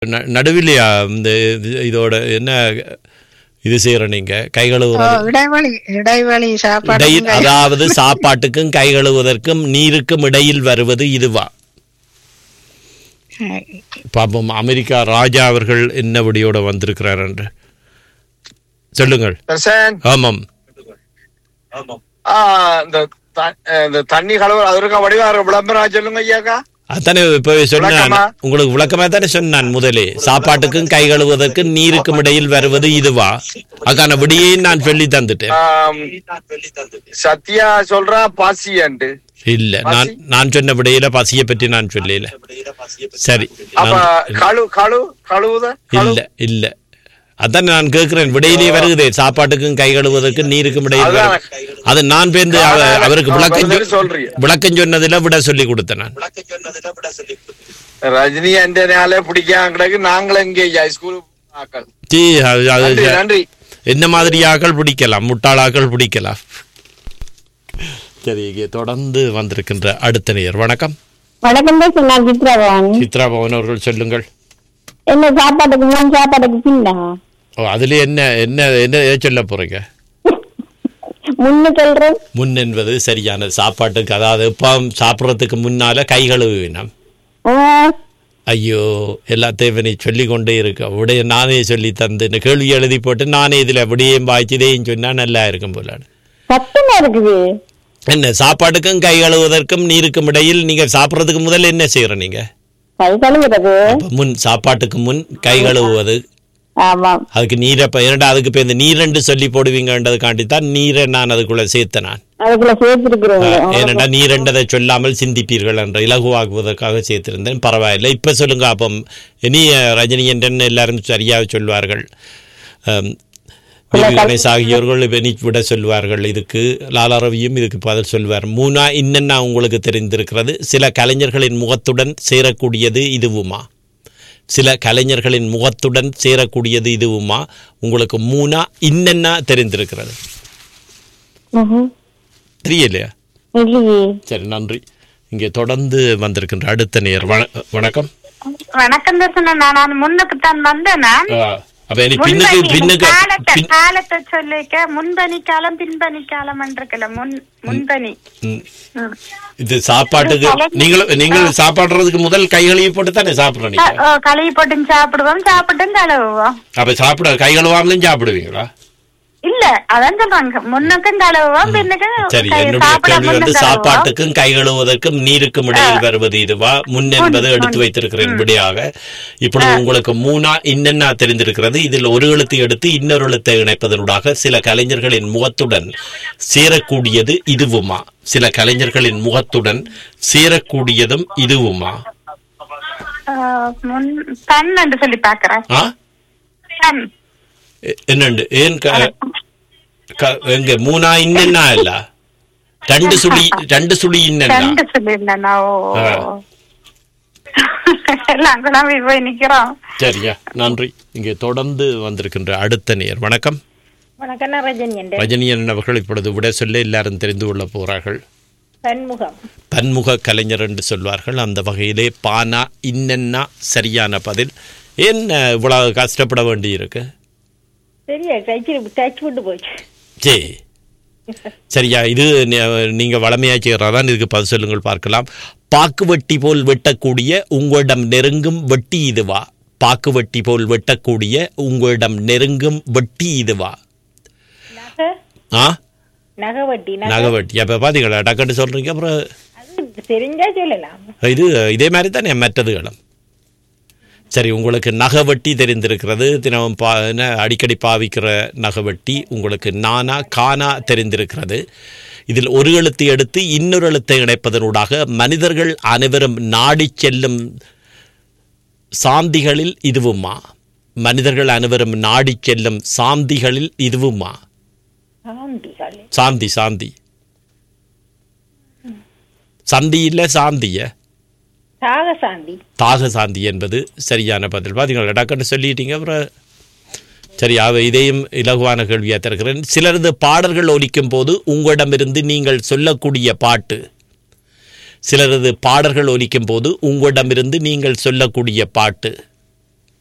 ந- நடுவிலையா இந்த இது- இதோட என்ன இது செய்யற நீங்க கை ஓ, கழுவுறது இடைவெளி இடைவெளி சாப்பாடு இடையில் அதாவது சாப்பாட்டுக்கும் கை கழுவுவதற்கும் நீருக்கும் இடையில் வருவது இதுவா பாப்போம் அமெரிக்கா ராஜா அவர்கள் என்ன விடியோட வந்திருக்கிறார் என்று சொல்லுங்கள் தர்சன் ஆமாம் ஆ, இந்த த- இந்த தண்ணி கலவு அதற்கா வடிவார விளம்பரம் சொல்லுங்க ஐயாக்கா அதானே இப்போ சொன்னேன் விளக்கமா? உங்களுக்கு விளக்கமா தானே சொன்னான் முதலே சாப்பாட்டுக்கும் கை கழுவுவதற்கும் நீருக்கும் இடையில் வருவது இதுவா அதுக்கான விடியையும் நான் சொல்லி தந்துட்டேன் ஆம், சத்யா சொல்றா பாசியன்ட்டு இல்ல நான் நான் சொன்ன விடையில பசியை பற்றி நான் சொல்லல சரி அப்ப நான்- கழு கழு கழுவுத கழு இல்ல இல்ல அதான் நான் கேட்கிறேன் விடையிலேயே வருகுதே சாப்பாட்டுக்கும் கை கழுவுவதற்கும் நீருக்கும் இடையில் அதான். வருது. அது நான் பேருந்து அவ- அதான். அவருக்கு விளக்கம் பதில் சொ- சொல்றீங்க. விளக்கம் சொன்னதுல விட சொல்லி கொடுத்தேன் நான் ரஜினி அண்டனாலே பிடிக்காம கிடக்கு நாங்களும் இங்கே ஸ்கூல் ஆக்கள் சீ, அது- அது- நன்றி நன்றி என்ன மாதிரி ஆக்கள் பிடிக்கலாம் முட்டாளாக்கள் பிடிக்கலாம் சரி இங்கே தொடர்ந்து வந்திருக்கின்ற அடுத்த நேயர் வணக்கம் வணக்கம் தான் சொன்னார் சித்ராபவன் சித்ரா பவன் அவர்கள் சொல்லுங்கள் என்ன சாப்பாட்டுக்கு முன் சாப்பாட்டுக்கு பின்னா ஓ அதுல என்ன என்ன என்ன எதை சொல்ல போறீங்க முன்னு சொல்றேன் முன் என்பது சரியான சாப்பாட்டுக்கு அதாவது இப்போ சாப்பிட்றதுக்கு முன்னால கை கழுவினம் ஆ, ஐயோ எல்லாத்தையும் நீ சொல்லி கொண்டே இருக்க உடைய நானே சொல்லி தந்து இந்த கேள்வி எழுதி போட்டு நானே இதில் விடியும் பாய்ச்சி இதையும் சொன்னா நல்லா இருக்கும் போல சத்தமா இருக்குது என்ன சாப்பாட்டுக்கும் கை கழுவுவதற்கும் நீருக்கும் இடையில் நீங்க சாப்பிட்றதுக்கு முதல்ல என்ன செய்யற நீங்க கை கழுவுறது அப்ப முன் சாப்பாட்டுக்கு முன் கை கழுவுவது ஆமாம் அதுக்கு நீரை இப்ப என்னடா அதுக்கு இப்போ இந்த நீரெண்டு சொல்லி போடுவீங்கன்றதுக்காண்டி தான் நீரை நான் அதுக்குள்ள சேர்த்தேன் நான் அதுக்குள்ள சேர்த்திருக்கிறோம் ஏனென்றா நீரெண்டதை சொல்லாமல் சிந்திப்பீர்கள் என்ற இலகுவாக்குவதற்காக சேர்த்திருந்தேன் பரவாயில்லை இப்ப சொல்லுங்க அப்போ இனி ரஜினி என்றன்னு எல்லாரும் சரியாக சொல்வார்கள் அம், வி. வி. கணேஷ் ஆகியோர்கள் இப்ப இனி விட சொல்வார்கள் இதுக்கு லாலா ரவியும் இதுக்கு பதில் சொல்வார் மூணா இன்னென்ன உங்களுக்கு தெரிந்திருக்கிறது சில கலைஞர்களின் முகத்துடன் சேரக்கூடியது இதுவுமா சில கலைஞர்களின் முகத்துடன் சேரக்கூடியது இதுவுமா உங்களுக்கு மூணா இன்னென்ன தெரிந்திருக்கிறது தெரியலையா இல்லையே சரி நன்றி இங்கே தொடர்ந்து வந்திருக்கின்ற அடுத்த நேர் வண- வணக்கம் வணக்கம் தான் சொன்னேன் நான் முன்னுக்கு தான் வந்தேன் நான் ஆ, அப்ப இனி பின்னுக்கு முன்பனி பின்னுக்கு காலத்தை பின்- காலத்தை சொல்லிக்க முன்பனி காலம் பின்பனி காலம் இருக்குல்ல முன் முன்பனி ம். இது சாப்பாட்டுக்கு நீங்கள் நீங்கள் சாப்பிடுறதுக்கு முதல் கை கழுவி போட்டு தானே சாப்பிடுறீங்க கழுவி போட்டு சாப்பிடுவோம் சாப்பிட்டும் கழுவுவோம் அப்ப சாப்பிட கை கழுவாமலும் சாப்பிடுவீங்களா இல்ல அதான் சொல்றாங்க முன்னுக்கும் கழுவுவோம் பின்னுக்கும் சரி கை- என்னுடைய சாப்பிட கேள்வி வந்து முன்னும் கழுவுவோம். சாப்பாட்டுக்கும் கை கழுவுவதற்கும் நீருக்கும் இடையில் வருவது இதுவா முன் என்பது எடுத்து வைத்திருக்கிறேன் விடையாக இப்பொழுது உங்களுக்கு மூணா இன்னென்ன தெரிந்திருக்கிறது இதில் ஒரு எழுத்து எடுத்து இன்னொரு எழுத்தை இணைப்பதனூடாக சில கலைஞர்களின் முகத்துடன் சேரக்கூடியது இதுவுமா சில கலைஞர்களின் முகத்துடன் சேரக்கூடியதும் இதுவுமா ஆ, முன் தன் என்று சொல்லி பாக்குறேன் ஆ தன் எ- என்னண்டு ஏன் க- க- எங்க மூணா இன்னென்னா இல்ல ரெண்டு சுழி ரெண்டு சுழி இன்னென்னா ரெண்டு சொல்லியிருந்தேன் ஓ ஆ. எல்லாம் குழம்பி போய் நிக்கிறோம் சரியா நன்றி இங்கே தொடர்ந்து வந்திருக்கின்ற அடுத்த நேர் வணக்கம் வணக்கம் நான் ரஜினி என்ற ரஜினியன் அவர்கள் இப்பொழுது விட சொல்ல எல்லாரும் தெரிந்து கொள்ள போறார்கள் பன்முகம் பன்முக கலைஞர் என்று சொல்வார்கள் அந்த வகையிலே பானா இன்னென்னா சரியான பதில் ஏன் அஹ், இவ்வளவு கஷ்டப்பட வேண்டி இருக்கு சரியா தைச்சு தைச்சு விட்டு போச்சு சே சரியா இது நீ- நீங்க வளமையா செய்யறதான் இதுக்கு பதில் சொல்லுங்கள் பார்க்கலாம் பாக்கு வெட்டி போல் வெட்டக்கூடிய உங்களிடம் நெருங்கும் வெட்டி இதுவா பாக்கு வெட்டி போல் வெட்டக்கூடிய உங்களிடம் நெருங்கும் வெட்டி இதுவா நகை ஆ நகை வட்டி நகை நகை வெட்டி அப்ப பாத்தீங்களா டக்குன்னு சொல்றீங்க அப்புறம் அது தெரிஞ்சா சொல்லலாம் இது இதே மாதிரி தானே மற்றதுகளும் சரி உங்களுக்கு நகவட்டி தெரிந்திருக்கிறது தினமும் பா என்ன அடிக்கடி பாவிக்கிற நகவட்டி உங்களுக்கு நானா கானா தெரிந்திருக்கிறது இதில் ஒரு எழுத்து எடுத்து இன்னொரு எழுத்தை இணைப்பதனூடாக மனிதர்கள் அனைவரும் நாடிச் செல்லும் சாந்திகளில் இதுவுமா மனிதர்கள் அனைவரும் நாடிச் செல்லும் சாந்திகளில் இதுவுமா ஆண்டிகளே சாந்தி சாந்தி சந்தி இல்லை சாந்திய சாகசாந்தி தாக சாந்தி என்பது சரியான பதில் பார்த்தீங்களா டக்குன்னு சொல்லிட்டீங்க அப்புறம் சரி அவை இதையும் இலகுவான கேள்வியாக திறக்கிறேன் சிலரது பாடல்கள் ஒலிக்கும் போது உங்களிடமிருந்து நீங்கள் சொல்லக்கூடிய பாட்டு சிலரது பாடல்கள் ஒலிக்கும் போது உங்களிடமிருந்து நீங்கள் சொல்லக்கூடிய பாட்டு